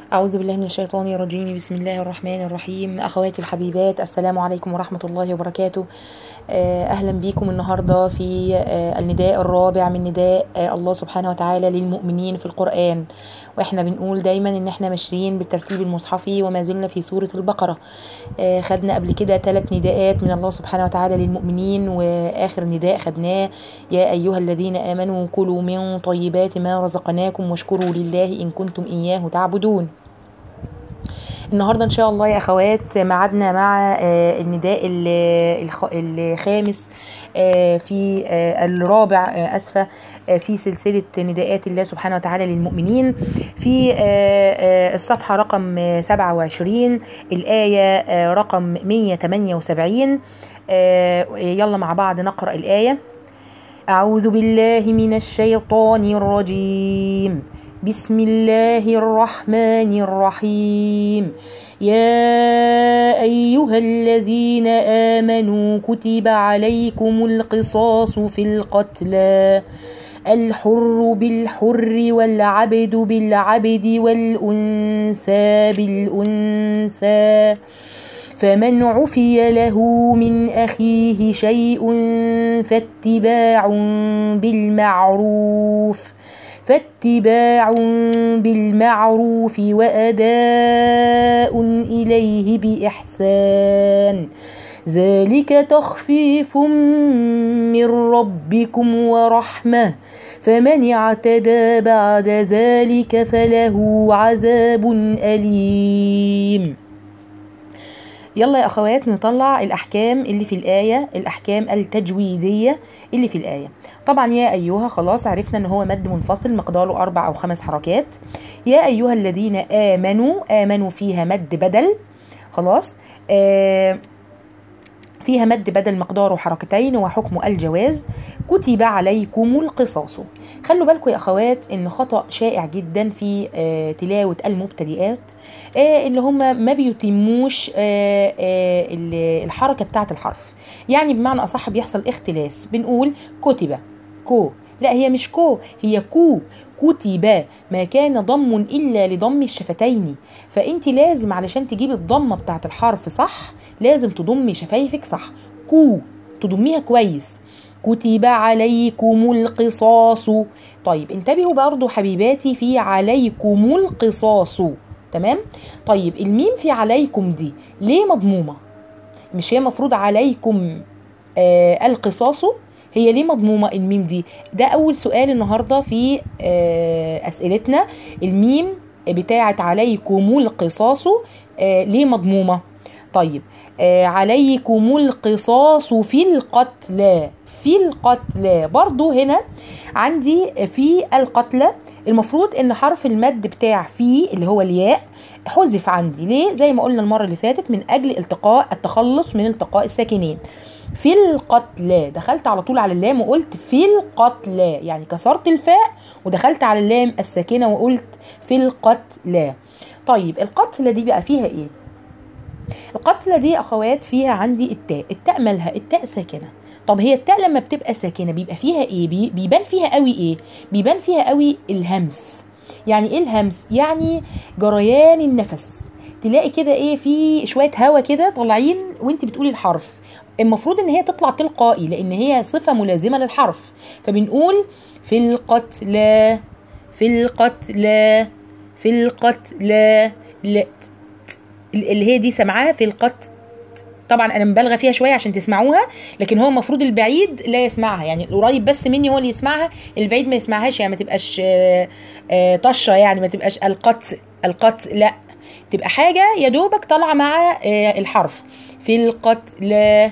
أعوذ بالله من الشيطان الرجيم بسم الله الرحمن الرحيم أخواتي الحبيبات السلام عليكم ورحمة الله وبركاته آه، أهلا بيكم النهاردة في آه، النداء الرابع من نداء آه، الله سبحانه وتعالى للمؤمنين في القرآن وإحنا بنقول دايما إن إحنا ماشيين بالترتيب المصحفي وما زلنا في سورة البقرة آه، خدنا قبل كده ثلاث نداءات من الله سبحانه وتعالى للمؤمنين وآخر نداء خدناه يا أيها الذين آمنوا كلوا من طيبات ما رزقناكم واشكروا لله إن كنتم إياه تعبدون النهارده ان شاء الله يا اخوات ميعادنا مع آه، النداء ال- الخ- الخامس آه، في آه، الرابع آه، اسفه آه، في سلسله نداءات الله سبحانه وتعالى للمؤمنين في آه، آه، الصفحه رقم آه، 27 الايه آه، رقم 178 آه، يلا مع بعض نقرا الايه أعوذ بالله من الشيطان الرجيم بسم الله الرحمن الرحيم يا أيها الذين آمنوا كتب عليكم القصاص في القتلى الحر بالحر والعبد بالعبد والأنثى بالأنثى فمن عفي له من أخيه شيء فاتباع بالمعروف فاتباع بالمعروف وأداء إليه بإحسان ذلك تخفيف من ربكم ورحمة فمن اعتدى بعد ذلك فله عذاب أليم يلا يا اخوات نطلع الاحكام اللي في الايه الاحكام التجويديه اللي في الايه طبعا يا ايها خلاص عرفنا ان هو مد منفصل مقداره اربع او خمس حركات يا ايها الذين امنوا امنوا فيها مد بدل خلاص آه فيها مد بدل مقداره حركتين وحكم الجواز كتب عليكم القصاص خلوا بالكم يا اخوات ان خطا شائع جدا في آه، تلاوه المبتدئات آه، اللي هم ما بيتموش آه، آه، ال- الحركه بتاعه الحرف يعني بمعنى اصح بيحصل اختلاس بنقول كتب كو لا هي مش كو هي كو كتب ما كان ضم الا لضم الشفتين فانت لازم علشان تجيبي الضمه بتاعه الحرف صح لازم تضمي شفايفك صح كو تضميها كويس كتب عليكم القصاص طيب انتبهوا برضو حبيباتي في عليكم القصاص تمام طيب الميم في عليكم دي ليه مضمومه مش هي مفروض عليكم آه القصاص هي ليه مضمومه الميم دي ده اول سؤال النهارده في آه اسئلتنا الميم بتاعت عليكم القصاص آه ليه مضمومه طيب آه عليكم القصاص في القتلى في القتلى برضو هنا عندي في القتلى المفروض ان حرف المد بتاع في اللي هو الياء حذف عندي ليه زي ما قلنا المره اللي فاتت من اجل التقاء التخلص من التقاء الساكنين في القتلى دخلت على طول على اللام وقلت في القتلى يعني كسرت الفاء ودخلت على اللام الساكنه وقلت في القتلى طيب القتلى دي بقى فيها ايه القتلى دي اخوات فيها عندي التاء التاء مالها التاء ساكنه طب هي التاء لما بتبقى ساكنه بيبقى فيها ايه بي- بيبان فيها قوي ايه بيبان فيها قوي الهمس يعني ايه الهمس يعني جريان النفس تلاقي كده ايه في شويه هوا كده طالعين وانت بتقولي الحرف المفروض ان هي تطلع تلقائي لان هي صفه ملازمه للحرف فبنقول في القتلى في القتلى في القتلى لا اللي هي دي سمعها في القت طبعا انا مبالغه فيها شويه عشان تسمعوها لكن هو المفروض البعيد لا يسمعها يعني القريب بس مني هو اللي يسمعها البعيد ما يسمعهاش يعني ما تبقاش آه، آه، طشه يعني ما تبقاش القت القت لا تبقى حاجه يا دوبك طالعه مع آه، الحرف في القتلى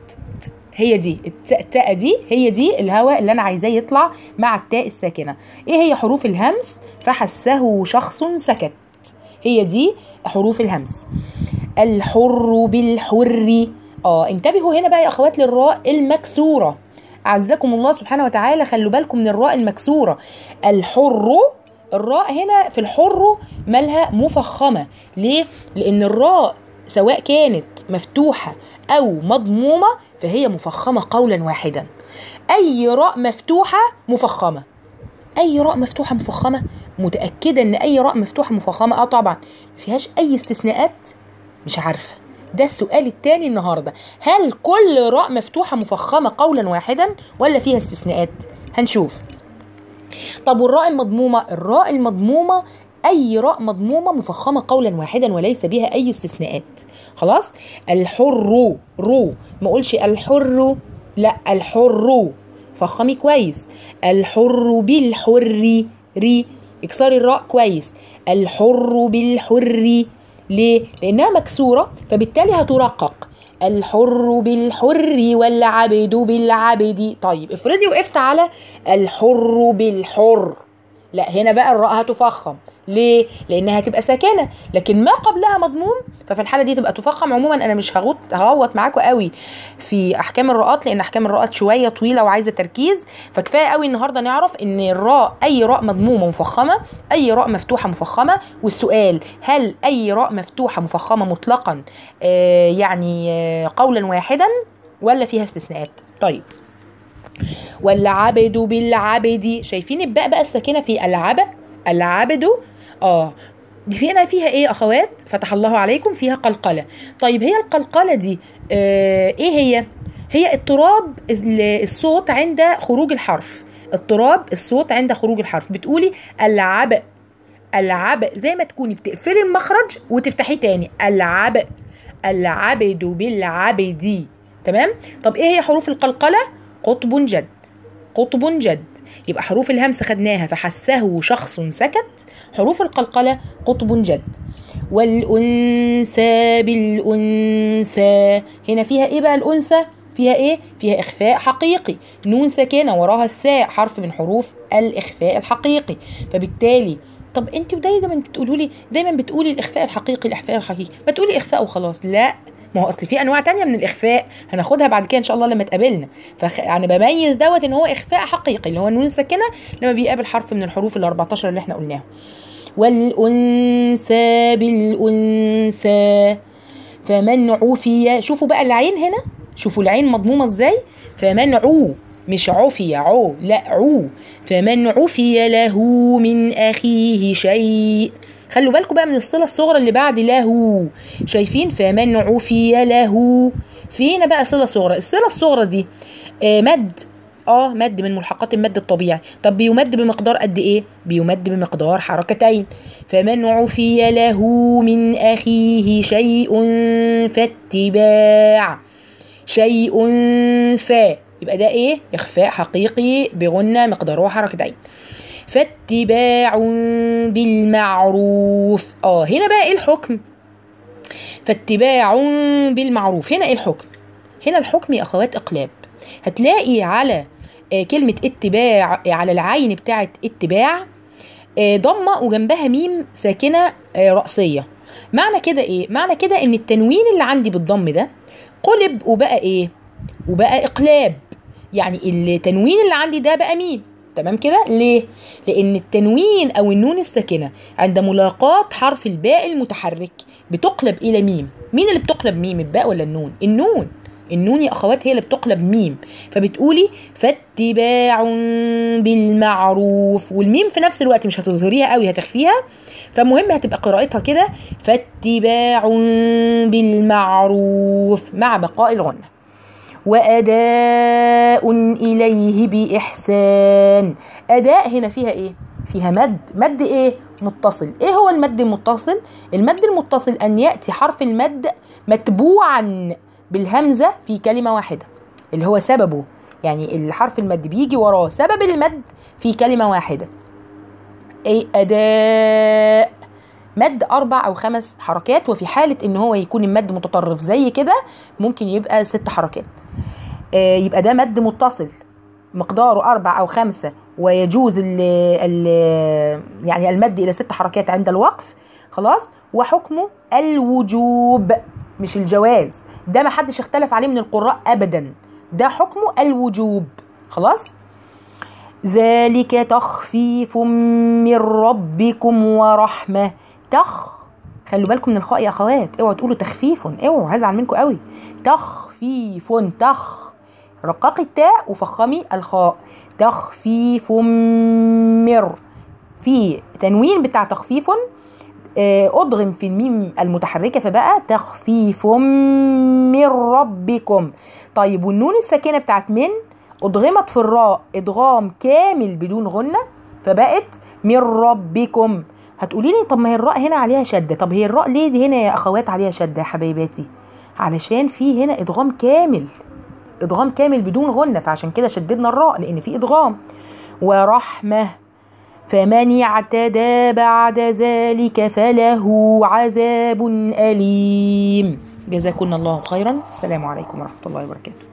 هي دي التاء التاء دي هي دي الهواء اللي انا عايزاه يطلع مع التاء الساكنه ايه هي حروف الهمس فحسه شخص سكت هي دي حروف الهمس الحر بالحر اه انتبهوا هنا بقى يا اخوات للراء المكسوره اعزكم الله سبحانه وتعالى خلوا بالكم من الراء المكسوره الحر الراء هنا في الحر مالها مفخمه ليه لان الراء سواء كانت مفتوحه او مضمومه فهي مفخمه قولا واحدا اي راء مفتوحه مفخمه اي راء مفتوحه مفخمه متاكده ان اي راء مفتوحه مفخمه اه طبعا ما فيهاش اي استثناءات مش عارفه ده السؤال التاني النهارده هل كل راء مفتوحه مفخمه قولا واحدا ولا فيها استثناءات هنشوف طب والراء المضمومه الراء المضمومه اي راء مضمومه مفخمه قولا واحدا وليس بها اي استثناءات خلاص الحر رو ما اقولش الحر لا الحر فخمي كويس الحر بالحر ري اكسري الراء كويس الحر بالحر ليه لانها مكسوره فبالتالي هترقق الحر بالحر والعبد بالعبد طيب افرضي وقفت على الحر بالحر لا هنا بقى الراء هتفخم ليه؟ لانها هتبقى ساكنه لكن ما قبلها مضموم ففي الحاله دي تبقى تفخم عموما انا مش هغوط هغوط معاكم قوي في احكام الراءات لان احكام الراءات شويه طويله وعايزه تركيز فكفايه قوي النهارده نعرف ان الراء اي راء مضمومه مفخمه اي راء مفتوحه مفخمه والسؤال هل اي راء مفتوحه مفخمه مطلقا آه يعني آه قولا واحدا ولا فيها استثناءات طيب والعبد بالعبد شايفين الباء بقى الساكنه في العبد العبد اه دي فينا فيها ايه اخوات فتح الله عليكم فيها قلقله طيب هي القلقله دي آه ايه هي هي اضطراب الصوت عند خروج الحرف اضطراب الصوت عند خروج الحرف بتقولي العبء العبء زي ما تكوني بتقفلي المخرج وتفتحيه تاني العبء العبد بالعبد تمام طب ايه هي حروف القلقله قطب جد قطب جد يبقى حروف الهمس خدناها فحسه شخص سكت حروف القلقلة قطب جد والأنثى بالأنثى هنا فيها إيه بقى الأنثى فيها إيه فيها إخفاء حقيقي نون ساكنة وراها الساء حرف من حروف الإخفاء الحقيقي فبالتالي طب انت دايما بتقولوا لي دايما بتقولي الاخفاء الحقيقي الاخفاء الحقيقي ما تقولي اخفاء وخلاص لا ما هو اصل في انواع تانية من الاخفاء هناخدها بعد كده ان شاء الله لما تقابلنا فخ... يعني بميز دوت ان هو اخفاء حقيقي اللي هو النون الساكنه لما بيقابل حرف من الحروف ال 14 اللي احنا قلناها والانثى بالانثى فمن عوفي شوفوا بقى العين هنا شوفوا العين مضمومه ازاي فمن عو مش عفي عو لا عو فمن عفي له من اخيه شيء خلوا بالكم بقى من الصله الصغرى اللي بعد له شايفين فمن عفي له فينا بقى صله صغرى الصله الصغرى دي آه مد اه مد من ملحقات المد الطبيعي طب بيمد بمقدار قد ايه بيمد بمقدار حركتين فمن عفي له من اخيه شيء فاتباع شيء فا يبقى ده ايه اخفاء حقيقي بغنى مقداره حركتين فاتباع بالمعروف اه هنا بقى ايه الحكم فاتباع بالمعروف هنا ايه الحكم هنا الحكم يا اخوات اقلاب هتلاقي على آه كلمة اتباع على العين بتاعت اتباع آه ضمة وجنبها ميم ساكنة آه رأسية معنى كده ايه معنى كده ان التنوين اللي عندي بالضم ده قلب وبقى ايه وبقى اقلاب يعني التنوين اللي عندي ده بقى ميم تمام كده ليه لان التنوين او النون الساكنه عند ملاقاه حرف الباء المتحرك بتقلب الى ميم مين اللي بتقلب ميم الباء ولا النون النون النون يا اخوات هي اللي بتقلب ميم فبتقولي فاتباع بالمعروف والميم في نفس الوقت مش هتظهريها قوي هتخفيها فمهم هتبقى قراءتها كده فاتباع بالمعروف مع بقاء الغنه وأداء إليه بإحسان أداء هنا فيها إيه؟ فيها مد مد إيه؟ متصل إيه هو المد المتصل؟ المد المتصل أن يأتي حرف المد متبوعا بالهمزة في كلمة واحدة اللي هو سببه يعني الحرف المد بيجي وراه سبب المد في كلمة واحدة أي أداء مد أربع أو خمس حركات وفي حالة إن هو يكون المد متطرف زي كده ممكن يبقى ست حركات آه يبقى ده مد متصل مقداره أربع أو خمسة ويجوز ال ال يعني المد إلى ست حركات عند الوقف خلاص وحكمه الوجوب مش الجواز ده ما حدش اختلف عليه من القراء أبدا ده حكمه الوجوب خلاص ذلك تخفيف من ربكم ورحمه تخ خلوا بالكم من الخاء يا اخوات اوعوا تقولوا تخفيف اوعوا هزعل منكم قوي تخفيف تخ رققي التاء وفخمي الخاء تخفيف مر في تنوين بتاع تخفيف آه، ادغم في الميم المتحركه فبقى تخفيف من ربكم طيب والنون الساكنه بتاعت من ادغمت في الراء ادغام كامل بدون غنه فبقت من ربكم هتقولي لي طب ما هي الراء هنا عليها شده طب هي الراء ليه دي هنا يا اخوات عليها شده يا حبايباتي علشان في هنا ادغام كامل ادغام كامل بدون غنه فعشان كده شددنا الراء لان في ادغام ورحمه فمن اعتدى بعد ذلك فله عذاب أليم جزاكم الله خيرا السلام عليكم ورحمة الله وبركاته